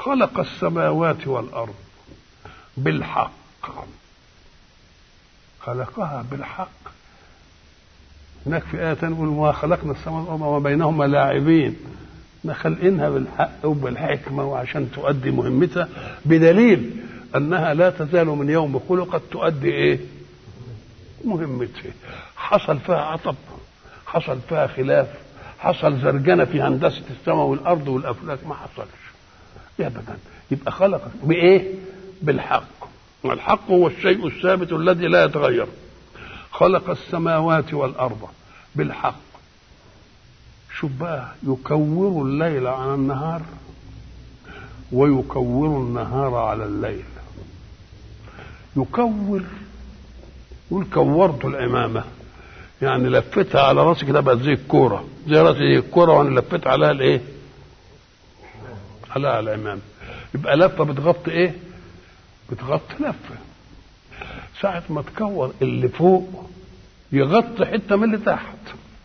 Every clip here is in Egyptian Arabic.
خلق السماوات والارض بالحق خلقها بالحق هناك في آية تقول ما خلقنا السماوات والأرض وما بينهما لاعبين خلقينها بالحق وبالحكمة وعشان تؤدي مهمتها بدليل أنها لا تزال من يوم خلقت تؤدي إيه؟ مهمتها حصل فيها عطب حصل فيها خلاف حصل زرجنة في هندسة السماء والأرض والأفلاك ما حصلش أبدا يبقى خلق بإيه؟ بالحق والحق هو الشيء الثابت الذي لا يتغير خلق السماوات والأرض بالحق شوف بقى يكور الليل على النهار ويكور النهار على الليل يكور يقول كورت العمامة يعني لفتها على راسي كده بقت زي الكورة زي راسي زي الكورة وانا لفيت عليها الايه؟ عليها العمامة يبقى لفة بتغطي ايه؟ بتغطي لفة ساعة ما تكور اللي فوق يغطي حتة من اللي تحت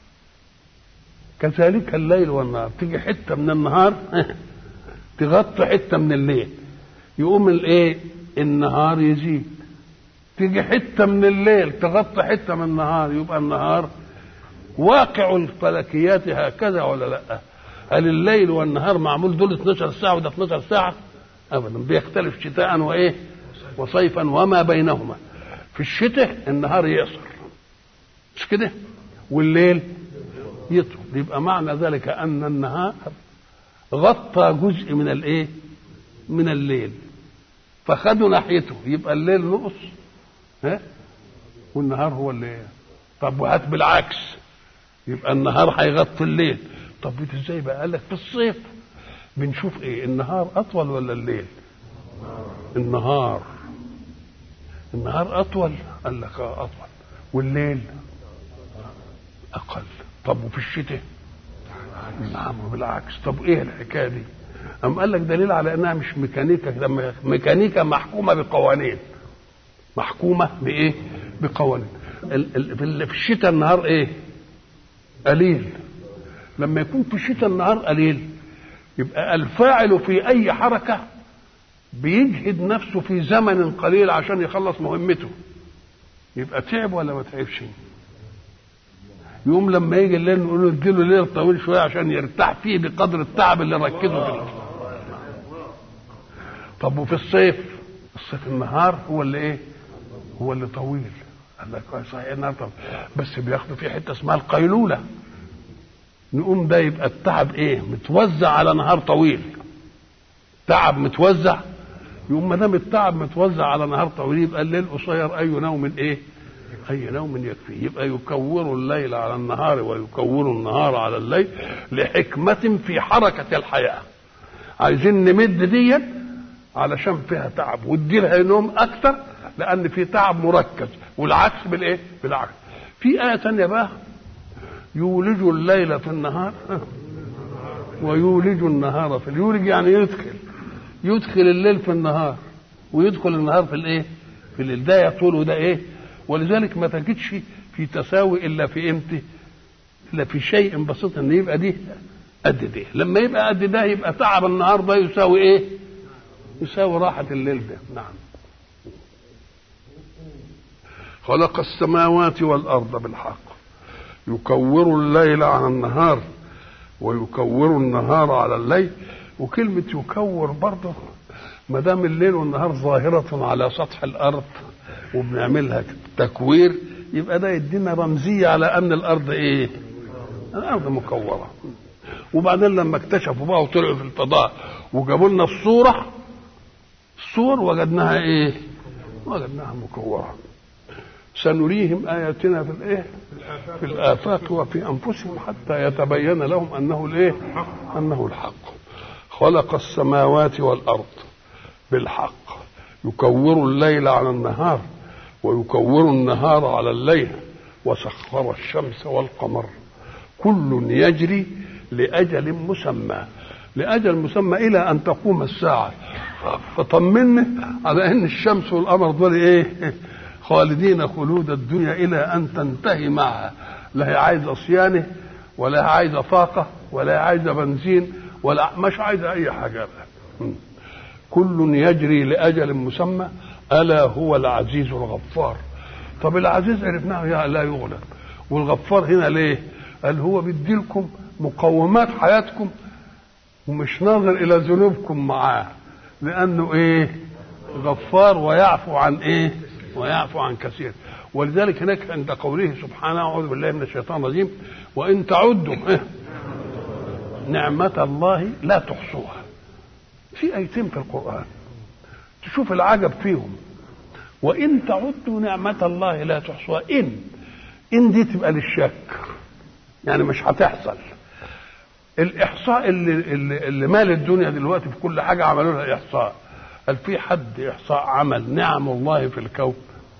كذلك الليل والنهار تيجي حتة من النهار تغطي حتة من الليل يقوم الايه النهار يزيد تيجي حتة من الليل تغطي حتة من النهار يبقى النهار واقع الفلكيات هكذا ولا لا هل الليل والنهار معمول دول 12 ساعة وده 12 ساعة ابدا بيختلف شتاء وايه وصيفا وما بينهما في الشتاء النهار يقصر مش كده والليل يطول يبقى معنى ذلك ان النهار غطى جزء من الايه من الليل فخدوا ناحيته يبقى الليل نقص ها والنهار هو اللي طب وهات بالعكس يبقى النهار هيغطي الليل طب ازاي بقى قال لك في الصيف بنشوف ايه النهار اطول ولا الليل النهار النهار اطول قال لك اه اطول والليل اقل طب وفي الشتاء نعم بالعكس طب ايه الحكايه دي أم قال لك دليل على انها مش ميكانيكا كده ميكانيكا محكومه بقوانين محكومه بايه بقوانين في الشتاء النهار ايه قليل لما يكون في الشتاء النهار قليل يبقى الفاعل في اي حركه بيجهد نفسه في زمن قليل عشان يخلص مهمته يبقى تعب ولا ما تعبش يوم لما يجي الليل نقول له اديله ليل طويل شويه عشان يرتاح فيه بقدر التعب اللي ركزه فيه طب وفي الصيف الصيف النهار هو اللي ايه هو اللي طويل قال لك صحيح النهار طويل بس بياخدوا فيه حته اسمها القيلوله نقوم ده يبقى التعب ايه متوزع على نهار طويل تعب متوزع يقوم ما دام التعب متوزع على نهار طويل يبقى الليل قصير اي نوم ايه اي نوم يكفي يبقى يكور الليل على النهار ويكور النهار على الليل لحكمة في حركة الحياة عايزين نمد دي علشان فيها تعب وادي لها نوم اكثر لان في تعب مركز والعكس بالايه بالعكس في آية تانية بقى يولج الليل في النهار ويولج النهار في يولج يعني يدخل يدخل الليل في النهار ويدخل النهار في الايه في الليل ده يطول وده ايه ولذلك ما تجدش في تساوي الا في امتى الا في شيء بسيط ان يبقى دي قد ده لما يبقى قد ده يبقى تعب النهار ده يساوي ايه يساوي راحة الليل ده نعم خلق السماوات والأرض بالحق يكور الليل على النهار ويكور النهار على الليل وكلمة يكور برضه ما دام الليل والنهار ظاهرة على سطح الأرض وبنعملها تكوير يبقى ده يدينا رمزية على أن الأرض إيه؟ الأرض مكورة وبعدين لما اكتشفوا بقى وطلعوا في الفضاء وجابوا لنا الصورة الصور وجدناها إيه؟ وجدناها مكورة سنريهم آياتنا في الإيه؟ في الآفاق وفي أنفسهم حتى يتبين لهم أنه الإيه؟ أنه الحق خلق السماوات والأرض بالحق يكور الليل على النهار ويكور النهار على الليل وسخر الشمس والقمر كل يجري لأجل مسمى لأجل مسمى إلى أن تقوم الساعة فطمني على أن الشمس والقمر دول إيه خالدين خلود الدنيا إلى أن تنتهي معها لا هي عايزة صيانة ولا هي عايزة طاقة ولا هي عايزة بنزين ولا مش عايزة أي حاجة كل يجري لاجل مسمى الا هو العزيز الغفار طب العزيز عرفناه لا يغلب والغفار هنا ليه قال هو بيديلكم مقومات حياتكم ومش ناظر الى ذنوبكم معاه لانه ايه غفار ويعفو عن ايه ويعفو عن كثير ولذلك هناك عند قوله سبحانه اعوذ بالله من الشيطان الرجيم وان تعدوا إيه؟ نعمة الله لا تحصوها في ايتين في القرآن تشوف العجب فيهم وان تعدوا نعمة الله لا تحصوها ان ان دي تبقى للشك يعني مش هتحصل الاحصاء اللي, اللي, اللي مال الدنيا دلوقتي في كل حاجه عملوا لها احصاء هل في حد احصاء عمل نعم الله في الكون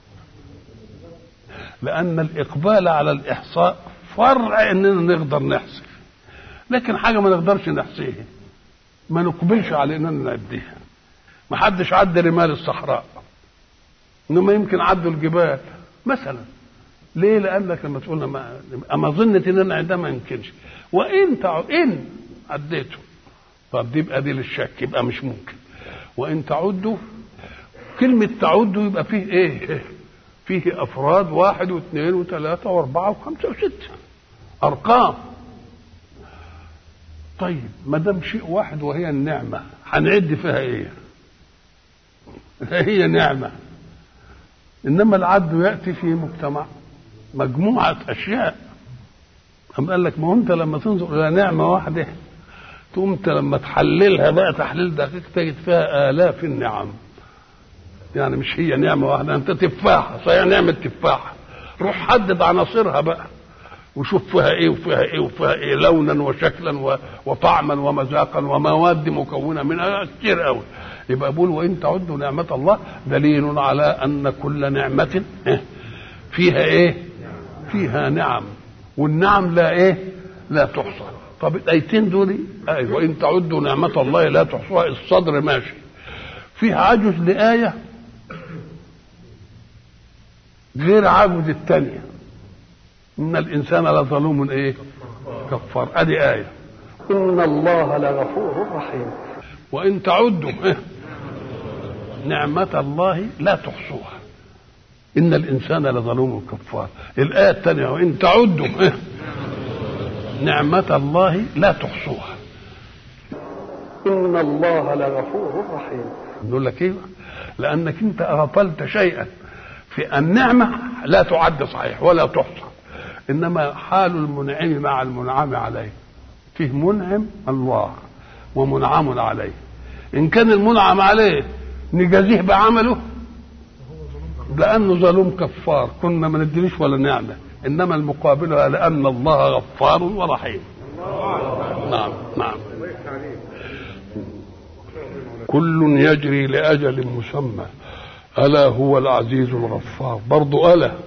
لان الاقبال على الاحصاء فرع اننا نقدر نحصي لكن حاجه ما نقدرش نحصيها ما نقبلش على اننا نعديها ما حدش عدى رمال الصحراء انما يمكن عدوا الجبال مثلا ليه لانك لما تقول ما اما ظنت ان انا عندها ما يمكنش وان تعد ان عديته طب دي يبقى دي للشك يبقى مش ممكن وان تعدوا كلمة تعدوا يبقى فيه ايه؟ فيه افراد واحد واثنين وثلاثة واربعة وخمسة وستة ارقام طيب ما دام شيء واحد وهي النعمة هنعد فيها ايه؟ هي نعمة انما العد ياتي في مجتمع مجموعة أشياء أم قال لك ما هو أنت لما تنظر إلى نعمة واحدة تقوم أنت لما تحللها بقى تحليل دقيق تجد فيها آلاف النعم يعني مش هي نعمة واحدة أنت تفاحة صحيح نعمة تفاحة روح حدد عناصرها بقى وشوف فيها ايه وفيها ايه وفيها ايه لونا وشكلا وطعما ومذاقا ومواد مكونه منها كتير قوي يبقى بقول وان تعدوا نعمه الله دليل على ان كل نعمه فيها ايه فيها نعم والنعم لا ايه لا تحصى طب الايتين دول ايه وان تعدوا نعمه الله لا تحصوها الصدر ماشي فيه عجز لايه غير عجز الثانيه ان الانسان لظلوم ايه كفار ادي ايه ان الله لغفور رحيم وان تعدوا إيه؟ نعمه الله لا تحصوها ان الانسان لظلوم كفار الايه الثانيه وان تعدوا إيه؟ نعمه الله لا تحصوها ان الله لغفور رحيم نقول لك ايه لانك انت اغفلت شيئا في النعمه لا تعد صحيح ولا تحصى انما حال المنعم مع المنعم عليه فيه منعم الله ومنعم عليه ان كان المنعم عليه نجازيه بعمله لانه ظلوم كفار كنا ما نديلوش ولا نعمه انما المقابل لان الله غفار ورحيم نعم نعم كل يجري لاجل مسمى الا هو العزيز الغفار برضو الا